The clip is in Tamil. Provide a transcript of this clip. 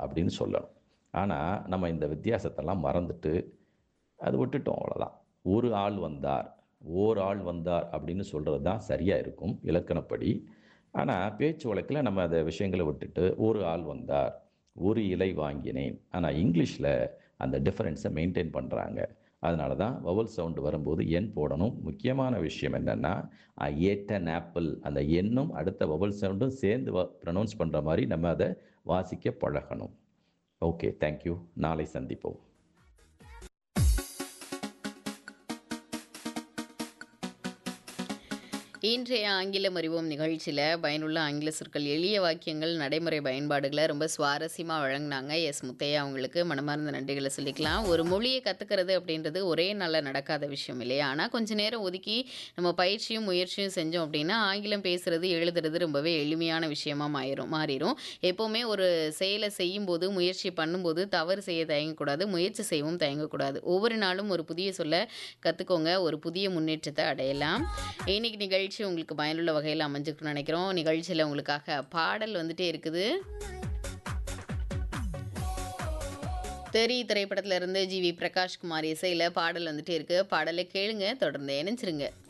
அப்படின்னு சொல்லணும் ஆனால் நம்ம இந்த வித்தியாசத்தெல்லாம் மறந்துட்டு அது விட்டுட்டோம் அவ்வளோதான் ஒரு ஆள் வந்தார் ஓர் ஆள் வந்தார் அப்படின்னு சொல்கிறது தான் சரியாக இருக்கும் இலக்கணப்படி ஆனால் பேச்சு வழக்கில் நம்ம அந்த விஷயங்களை விட்டுட்டு ஒரு ஆள் வந்தார் ஒரு இலை வாங்கினேன் ஆனால் இங்கிலீஷில் அந்த டிஃபரன்ஸை மெயின்டைன் பண்ணுறாங்க அதனால தான் வவல் சவுண்டு வரும்போது எண் போடணும் முக்கியமான விஷயம் என்னென்னா ஏட்டன் ஆப்பிள் அந்த எண்ணும் அடுத்த வவல் சவுண்டும் சேர்ந்து ப்ரனவுன்ஸ் பண்ணுற மாதிரி நம்ம அதை வாசிக்க பழகணும் ஓகே தேங்க்யூ நாளை சந்திப்போம் இன்றைய ஆங்கிலம் அறிவோம் நிகழ்ச்சியில் பயனுள்ள ஆங்கில சொற்கள் எளிய வாக்கியங்கள் நடைமுறை பயன்பாடுகளை ரொம்ப சுவாரஸ்யமாக வழங்கினாங்க எஸ் முத்தையா அவங்களுக்கு மனமார்ந்த நன்றிகளை சொல்லிக்கலாம் ஒரு மொழியை கற்றுக்கிறது அப்படின்றது ஒரே நாளில் நடக்காத விஷயம் இல்லையா ஆனால் கொஞ்ச நேரம் ஒதுக்கி நம்ம பயிற்சியும் முயற்சியும் செஞ்சோம் அப்படின்னா ஆங்கிலம் பேசுறது எழுதுறது ரொம்பவே எளிமையான விஷயமா மாறிடும் மாறிடும் எப்போவுமே ஒரு செயலை செய்யும்போது முயற்சி பண்ணும்போது தவறு செய்ய தயங்கக்கூடாது முயற்சி செய்யவும் தயங்கக்கூடாது ஒவ்வொரு நாளும் ஒரு புதிய சொல்ல கற்றுக்கோங்க ஒரு புதிய முன்னேற்றத்தை அடையலாம் இன்னைக்கு நிகழ்ச்சி உங்களுக்கு பயனுள்ள வகையில் அமைஞ்சிருக்குன்னு நினைக்கிறோம் நிகழ்ச்சியில் உங்களுக்காக பாடல் வந்துட்டே இருக்குது தெரி திரைப்படத்துல இருந்து ஜி வி பிரகாஷ்குமார் இசையில் பாடல் வந்துட்டே இருக்கு பாடலை கேளுங்க தொடர்ந்து இணைஞ்சிருங்க